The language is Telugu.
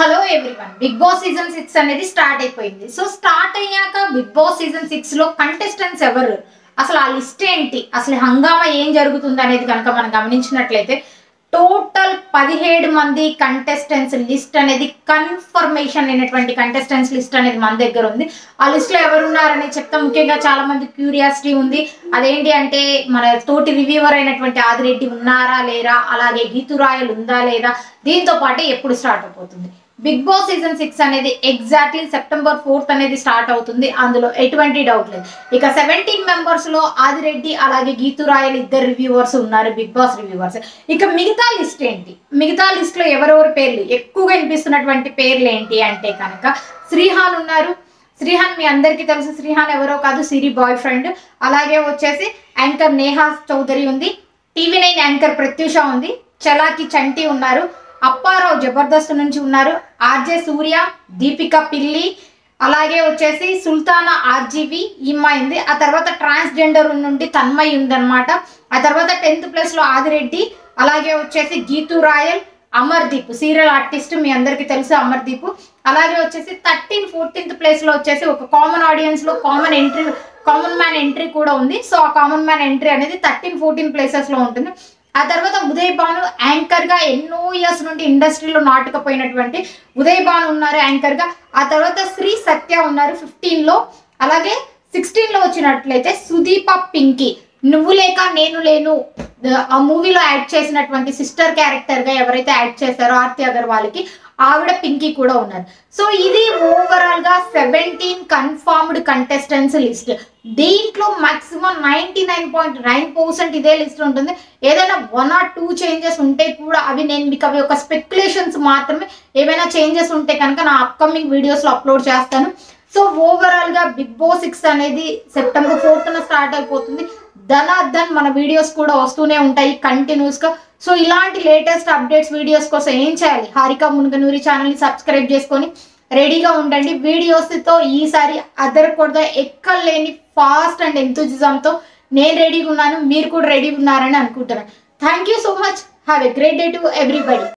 hello everyone big boss season six అనేది స్టార్ట్ అయిపోయింది సో స్టార్ట్ అయ్యాక బిగ్ బాస్ సీజన్ సిక్స్ లో కంటెస్టెంట్స్ ఎవరు అసలు ఆ లిస్ట్ ఏంటి అసలు హంగామా ఏం జరుగుతుంది అనేది కనుక మనం గమనించినట్లయితే టోటల్ పదిహేడు మంది కంటెస్టెంట్స్ లిస్ట్ అనేది కన్ఫర్మేషన్ అయినటువంటి కంటెస్టెంట్స్ లిస్ట్ అనేది మన దగ్గర ఉంది ఆ లిస్ట్ లో ఎవరు ఉన్నారని చెప్తా ముఖ్యంగా చాలా మంది క్యూరియాసిటీ ఉంది అదేంటి అంటే మన తోటి రివ్యూవర్ అయినటువంటి ఆదిరెడ్డి ఉన్నారా లేరా అలాగే గీతురాయలు ఉందా లేదా దీంతో పాటు ఎప్పుడు స్టార్ట్ అయిపోతుంది బిగ్ బాస్ సీజన్ సిక్స్ అనేది ఎగ్జాక్ట్లీ సెప్టెంబర్ ఫోర్త్ అనేది స్టార్ట్ అవుతుంది అందులో ఎటువంటి డౌట్ లేదు ఇక సెవెంటీన్ మెంబర్స్ లో ఆదిరెడ్డి అలాగే గీతురాయలు ఇద్దరు రివ్యూవర్స్ ఉన్నారు బిగ్ బాస్ రివ్యూవర్స్ ఇక మిగతా లిస్ట్ ఏంటి మిగతా లిస్ట్ లో ఎవరెవరి పేర్లు ఎక్కువగా వినిపిస్తున్నటువంటి పేర్లు ఏంటి అంటే కనుక శ్రీహాన్ ఉన్నారు శ్రీహాన్ మీ అందరికీ తెలుసు శ్రీహాన్ ఎవరో కాదు సిరి బాయ్ ఫ్రెండ్ అలాగే వచ్చేసి యాంకర్ నేహా చౌదరి ఉంది టీవీ నైన్ యాంకర్ ప్రత్యూష ఉంది చలాకి చంటి ఉన్నారు అప్పారావు జబర్దస్త్ నుంచి ఉన్నారు ఆర్జే సూర్య దీపిక పిల్లి అలాగే వచ్చేసి సుల్తానా ఆర్జీవి ఈమ్మాయింది ఆ తర్వాత ట్రాన్స్జెండర్ నుండి తన్మయ్ ఉందన్నమాట ఆ తర్వాత టెన్త్ ప్లేస్ లో ఆదిరెడ్డి అలాగే వచ్చేసి గీతు రాయల్ అమర్దీప్ సీరియల్ ఆర్టిస్ట్ మీ అందరికీ తెలుసు అమర్దీప్ అలాగే వచ్చేసి థర్టీన్ ఫోర్టీన్త్ ప్లేస్ లో వచ్చేసి ఒక కామన్ ఆడియన్స్ లో common entry common man entry కూడా ఉంది సో ఆ కామన్ మ్యాన్ ఎంట్రీ అనేది థర్టీన్ ఫోర్టీన్ ప్లేసెస్ లో ఉంటుంది ఆ తర్వాత ఉదయ్ భాను యాంకర్ గా ఎన్నో ఇయర్స్ నుండి ఇండస్ట్రీలో నాటకపోయినటువంటి ఉదయ్ భాను ఉన్నారు యాంకర్ గా ఆ తర్వాత శ్రీ సత్య ఉన్నారు ఫిఫ్టీన్ లో అలాగే సిక్స్టీన్ లో వచ్చినట్లయితే సుదీప పింకీ నువ్వు లేక నేను లేను ఆ మూవీలో యాడ్ చేసినటువంటి సిస్టర్ క్యారెక్టర్ గా ఎవరైతే యాడ్ చేశారో ఆర్తి అగర్వాల్కి ఆవిడ పింకీ కూడా ఉన్నారు సో ఇది ఓవరాల్ గా సెవెంటీన్ కన్ఫర్మ్డ్ కంటెస్టెంట్స్ లిస్ట్ దీంట్లో maximum ninety nine point nine percent ఇదే లిస్ట్ ఉంటుంది ఏదైనా వన్ ఆర్ టూ చేంజెస్ ఉంటే కూడా అవి నేను మీకు అవి ఒక స్పెక్యులేషన్స్ మాత్రమే ఏమైనా చేంజెస్ ఉంటే కనుక నా అప్కమింగ్ వీడియోస్లో అప్లోడ్ చేస్తాను సో ఓవరాల్ గా బిగ్ బాస్ సిక్స్ అనేది సెప్టెంబర్ ఫోర్త్ స్టార్ట్ అయిపోతుంది ధనార్దన్ మన వీడియోస్ కూడా వస్తూనే ఉంటాయి కంటిన్యూస్ గా సో ఇలాంటి లేటెస్ట్ అప్డేట్స్ వీడియోస్ కోసం ఏం చేయాలి హారిక మునుగనూరి ఛానల్ని సబ్స్క్రైబ్ చేసుకొని రెడీగా ఉండండి వీడియోస్తో ఈసారి అదరకూడదు ఎక్కలేని ఫాస్ట్ అండ్ ఎంతూజిజంతో నేను రెడీగా ఉన్నాను మీరు కూడా రెడీ ఉన్నారని అనుకుంటున్నాను thank you so much have a great day to everybody